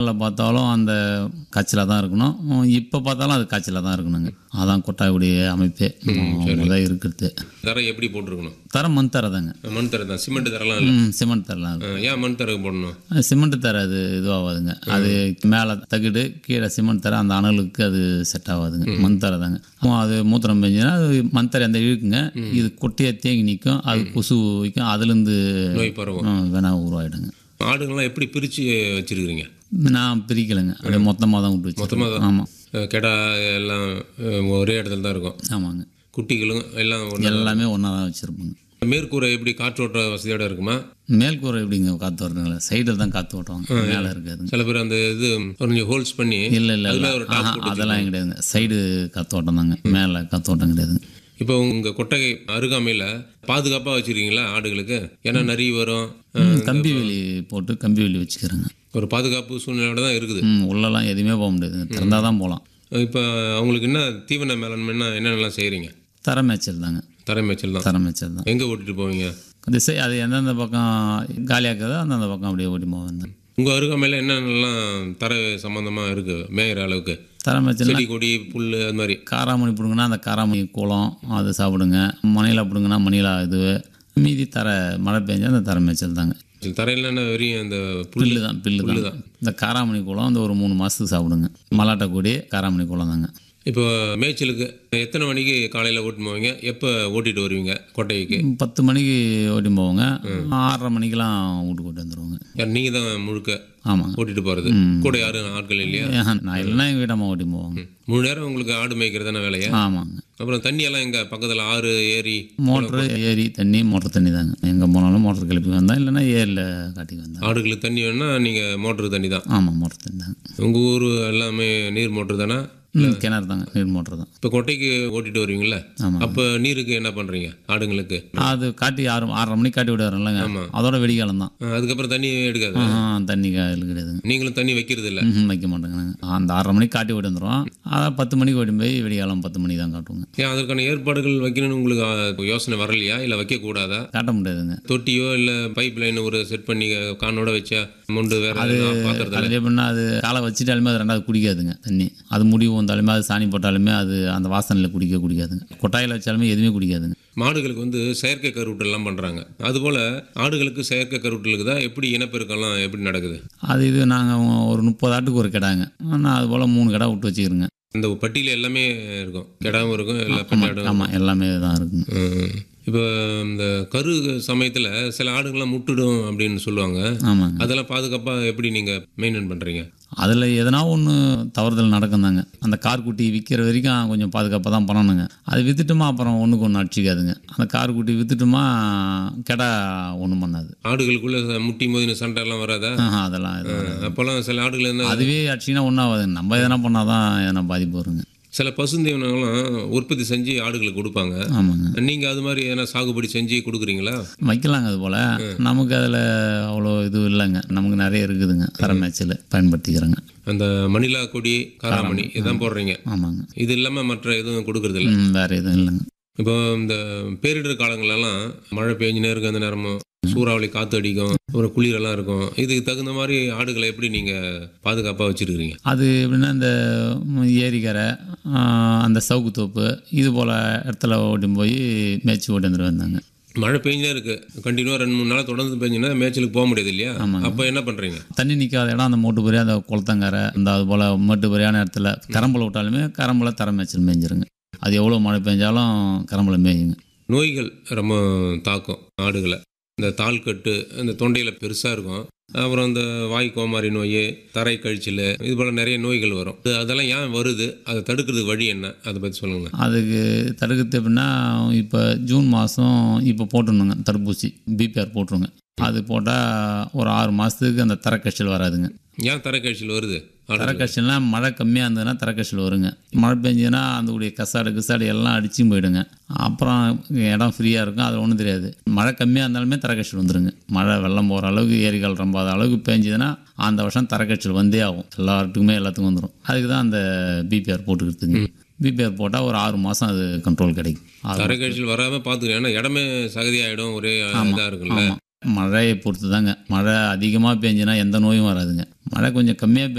காலத்தில் பார்த்தாலும் அந்த காய்ச்சலாக தான் இருக்கணும் இப்போ பார்த்தாலும் அது காய்ச்சலாக தான் இருக்கணுங்க அதான் கொட்டாயுடைய அமைப்பே முதல் இருக்கிறது தரை எப்படி போட்டிருக்கணும் தரம் மண் தர தாங்க மண் தரை தான் சிமெண்ட் தரலாம் இல்லை ம் சிமெண்ட் தரலாம் இருக்கும் ஏன் மண் தரை போடணும் அது சிமெண்ட் தர அது இதுவாகாதுங்க அது மேலே தகுடு கீழே சிமெண்ட் தர அந்த அனலுக்கு அது செட் ஆகாதுங்க மண் தர தாங்க அப்போ அது மூத்திரம் பெஞ்சுன்னா அது மண் தர அந்த இழுக்குங்க இது கொட்டியாக தேங்கி நிற்கும் அது கொசு வைக்கும் அதுலேருந்து நோய் பரவும் வேணா உருவாயிடுங்க ஆடுங்கள்லாம் எப்படி பிரித்து வச்சிருக்கிறீங்க நான் பிரிக்கலைங்க அப்படியே மொத்தமாக தான் விட்டு மொத்தமாக வச்சு தான் ஆமாம் அஹ் கெடா எல்லாம் அஹ் ஒரே இடத்துல தான் இருக்கும் ஆமாங்க குட்டிகளும் எல்லாம் ஒண்ணா- எல்லாமே ஒன்றா தான் வச்சுருப்போங்க மேற்கூரை எப்படி காற்றோட்ட வசதியோட இருக்குமா மேல்கூரை எப்படிங்க காற்று வருதுங்களா சைடில் தான் காற்று ஓட்டுவாங்க மேலே இருக்காதுங்க சில பேர் அந்த இது கொஞ்சம் ஹோல்ஸ் பண்ணி இல்லை இல்லை இல்லை அதுல ஒரு டாப் ஆஹா, போட்டு அதெல்லாம் கிடையாதுங்க சைடு காற்றோட்டம் தாங்க மேலே காற்றோட்டம் கிடையாதுங்க இப்போ உங்கள் கொட்டகை அருகாமையில் பாதுகாப்பாக வச்சுருக்கீங்களா ஆடுகளுக்கு ஏன்னா நிறைய வரும் அஹ், கம்பி வேலி போட்டு கம்பி வேலி வச்சுக்கிறேங்க ஒரு பாதுகாப்பு சூழ்நிலையோட தான் இருக்குது ம் உள்ளெல்லாம் எதுவுமே போக முடியாதுங்க திறந்தால் தான் போகலாம் இப்போ அவங்களுக்கு என்ன தீவன மேலாண்மைன்னா என்னென்னலாம் செய்கிறீங்க தர மேய்ச்சல் தாங்க தரை மேய்ச்சல் தான் தர மேய்ச்சல் தான் எங்கே ஓட்டிட்டு போவீங்க திசை அது எந்தெந்த பக்கம் காலியாக்குதோ அந்தந்த பக்கம் அப்படியே ஓட்டி போவேன் உங்கள் அருகாமையில் என்னென்னலாம் தரை சம்மந்தமாக இருக்குது மேயிற அளவுக்கு தர மேய்ச்சல் செடி கொடி புல் அது மாதிரி காராமணி பிடுங்கன்னா அந்த காராமணி குளம் அது சாப்பிடுங்க மணிலா பிடுங்கன்னா மணிலா இது மீதி தர மழை பெஞ்சா அந்த தர மேய்ச்சல் தாங்க தரையில் என்ன வெறியும் அந்த புல் பில்லு தான் பில்லு தான் இந்த காராமணி குளம் அந்த ஒரு மூணு மாதத்துக்கு சாப்பிடுங்க மலாட்டை கொடி காராமணி குளம் தாங்க இப்போ மேய்ச்சலுக்கு எத்தனை மணிக்கு காலையில் ஓட்டிட்டு போவீங்க எப்போ ஓட்டிட்டு வருவீங்க கொட்டைக்கு பத்து மணிக்கு ஓட்டி போவோங்க ஆறரை மணிக்கெலாம் வீட்டுக்கு கூட்டி வந்துடுவோங்க யார் நீங்கள் தான் முழுக்க ஆமாங்க ஓட்டிட்டு போகிறது கூட யாரும் ஆட்கள் இல்லையா ஏன், நான் இல்லைன்னா எங்கள் வீட்டம்மா ஓட்டி போவாங்க முழு நேரம் உங்களுக்கு ஆடு மேய்க்கிறது தானே வேலையா ஆமாங்க அப்புறம் தண்ணி எல்லாம் எங்க பக்கத்தில் ஆறு ஏரி மோட்ரு ஏரி தண்ணி மோட்டர் தண்ணி தாங்க எங்கே போனாலும் மோட்டர் கிளப்பி வந்தேன் இல்லைன்னா ஏரியில் காட்டிக்கு வந்தேன் ஆடுகளுக்கு தண்ணி வேணும்னா நீங்கள் மோட்ரு தண்ணி தான் ஆமாம் மோட்டர் தண்ணி தாங்க உங்கள் ஊர் எல்லாமே நீர் மோட்ரு தானே ம், கிணறு தாங்க நீர் மோட்டர் தான் இப்போ கொட்டைக்கு ஓட்டிட்டு வருவீங்களா ஆமாம் அப்போ நீருக்கு என்ன பண்ணுறீங்க ஆடுங்களுக்கு அது காட்டி ஆறு ஆறரை மணிக்கு காட்டி விடுவாருல்லங்க ஆமா. அதோட வெடிகாலம் தான் அஹ் அதுக்கப்புறம் தண்ணி எடுக்காது ஆஹா, தண்ணி காயில் கிடையாதுங்க நீங்களும் தண்ணி வைக்கிறது இல்லை ம்ஹும், வைக்க மாட்டேங்க அந்த ஆறரை மணிக்கு காட்டி விட்டு வந்துடுவோம் அதான் பத்து மணிக்கு ஓட்டி போய் வெடிகாலம் பத்து மணிக்கு தான் காட்டுவோங்க ஏன் அதற்கான ஏற்பாடுகள் வைக்கணும்னு உங்களுக்கு அஹ், யோசனை வரலையா இல்லை வைக்கக்கூடாதா காட்ட முடியாதுங்க தொட்டியோ இல்லை பைப் லைன் ஒரு செட் பண்ணி கானோட வச்சா முண்டு வேற எதுனா பாத்திரத்தில் அது எப்படின்னா அது காலை வச்சுட்டாலுமே அது ரெண்டாவது குடிக்காதுங்க தண்ணி அது முடிவு வந்தாலுமே அது சாணி போட்டாலுமே அது அந்த வாசனையில் குடிக்க குடிக்காதுங்க கொட்டாயில் வச்சாலுமே எதுவுமே குடிக்காதுங்க மாடுகளுக்கு வந்து செயற்கை கருவுட்டெல்லாம் பண்ணுறாங்க அதுபோல் ஆடுகளுக்கு செயற்கை கருவுட்டலுக்கு தான் எப்படி இனப்பெருக்கம்லாம் எப்படி நடக்குது அது இது நாங்கள் ஒரு முப்பது ஆட்டுக்கு ஒரு கிடாங்க நான் அது போல் மூணு கிடா விட்டு வச்சுக்கிறேங்க இந்த பட்டியல் எல்லாமே இருக்கும் கிடாவும் இருக்கும் எல்லா பெண்ணாடும் ஆமாம் எல்லாமே தான் இருக்குங்க இப்போ இந்த கரு சமயத்தில் சில ஆடுங்கள்லாம் முட்டுடும் அப்படின்னு சொல்லுவாங்க ஆமாங்க அதெல்லாம் பாதுகாப்பாக எப்படி நீங்கள் மெயின்டைன் பண்ணுறீங்க அதில் எதனா ஒன்று தவறுதல் நடக்கும் தாங்க அந்த கார் குட்டி விற்கிற வரைக்கும் கொஞ்சம் பாதுகாப்பாக தான் பண்ணணுங்க அது விற்றுட்டுமா அப்புறம் ஒன்றுக்கு ஒன்று அடிச்சிக்காதுங்க அந்த கார் குட்டி விற்றுட்டுமா கெடா ஒன்றும் பண்ணாது ஆடுகளுக்குள்ள முட்டி மோதின சண்டை எல்லாம் வராதா ஆஹா, அதெல்லாம் எதுவும் அப்போல்லாம் சில ஆடுகள் என்ன அதுவே அடிச்சிங்கன்னா ஒன்றும் ஆகாதுங்க நம்ம எதனா பண்ணால் தான் எதனா பாதிப்பு வருங்க சில பசுந்தீவனங்கள்லாம் உற்பத்தி செஞ்சு ஆடுகளுக்கு கொடுப்பாங்க ஆமாங்க நீங்கள் அது மாதிரி எதனா சாகுபடி செஞ்சு கொடுக்குறீங்களா வைக்கலாங்க அது போல் நமக்கு அதில் அவ்வளோ இது இல்லைங்க நமக்கு நிறைய இருக்குதுங்க தர மேய்ச்சல் பயன்படுத்திக்கிறோங்க அந்த மணிலா கொடி காராமணி இதான் போடுறீங்க ஆமாங்க இது இல்லாமல் மற்ற எதுவும் கொடுக்கறது இல்ல ம், வேறு எதுவும் இல்லைங்க இப்போ இந்த பேரிடர் காலங்களெல்லாம் மழை பெஞ்சுனே இருக்கு அந்த நேரமும் சூறாவளி காற்று அடிக்கும் ஒரு குளிரெல்லாம் இருக்கும் இதுக்கு தகுந்த மாதிரி ஆடுகளை எப்படி நீங்கள் பாதுகாப்பாக வச்சுருக்கிறீங்க அது எப்படின்னா இந்த ம், ஏரிக்கரை ஆ, அந்த சவுக்கு தோப்பு இது போல் இடத்துல ஓட்டி போய் மேய்ச்சி ஓட்டி வந்துட்டு வந்தாங்க மழை பெஞ்சுனே இருக்கு கண்டினியூவாக ரெண்டு மூணு நாள் தொடர்ந்து பெஞ்சுன்னா மேய்ச்சலுக்கு போக முடியாது இல்லையா அப்போ என்ன பண்ணுறீங்க தண்ணி நிற்காத இடம் அந்த மூட்டு பெரிய அந்த குளத்தங்கரை அந்த அது போல் மட்டு பெரியான இடத்துல கரம்பலை விட்டாலுமே கரம்பலை தர மேய்ச்சல் மேய்ஞ்சிருங்க அது எவ்வளோ மழை பெஞ்சாலும் கரம்பலை மேயுங்க நோய்கள் ரொம்ப தாக்கும் ஆடுகளை இந்த தாள்கட்டு இந்த தொண்டையில் பெருசாக இருக்கும் அப்புறம் இந்த வாய் கோமாரி நோய் தரை கழிச்சல் இது போல் நிறைய நோய்கள் வரும் அது- அதெல்லாம் ஏன் வருது அதை தடுக்கிறதுக்கு வழி என்ன அதை பற்றி சொல்லுங்களேன் அதுக்கு தடுக்கிறது எப்படின்னா இப்போ ஜூன் மாதம் இப்போ போட்டுருணுங்க தடுப்பூசி பிபிஆர் போட்டுருங்க அது போட்டால் ஒரு ஆறு மாதத்துக்கு அந்த தரக்கழிச்சல் வராதுங்க ஏன் தரை கழிச்சல் வருது ஆடு தரக்கழிச்சல்னா மழை கம்மியாக இருந்ததுன்னா தரக்கழிச்சல் வருங்க மழை பெஞ்சதுன்னா அந்த உடைய கசாடு கசாடு எல்லாம் அடிச்சும் போயிடுங்க அப்புறம் இடம் ஃப்ரீயாக இருக்கும் அது ஒன்றும் தெரியாது மழை கம்மியாக இருந்தாலுமே தரக்கழிச்சல் வந்துருங்க மழை வெள்ளம் போகிற அளவுக்கு ஏரிகால் ரொம்பாத அளவுக்கு பெஞ்சதுன்னா அந்த வருஷம் தரக்கழிச்சல் வந்தே ஆகும் எல்லாத்துக்குமே எல்லாத்துக்கும் வந்துடும் அதுக்கு தான் அந்த பிபிஆர் போட்டுக்கிறதுங்க பிபிஆர் போட்டால் ஒரு ஆறு மாதம் அது கண்ட்ரோல் கிடைக்கும் அது தரை கழிச்சல் வராமல் பார்த்துக்கணும் ஏன்னா இடமே சகதியாயிடும் ஒரே இதாக இருக்குல்ல ஆமாம் மழையை பொறுத்து தாங்க மழை அதிகமாக பெஞ்சுன்னா எந்த நோயும் வராதுங்க மழை கொஞ்சம் கம்மியாக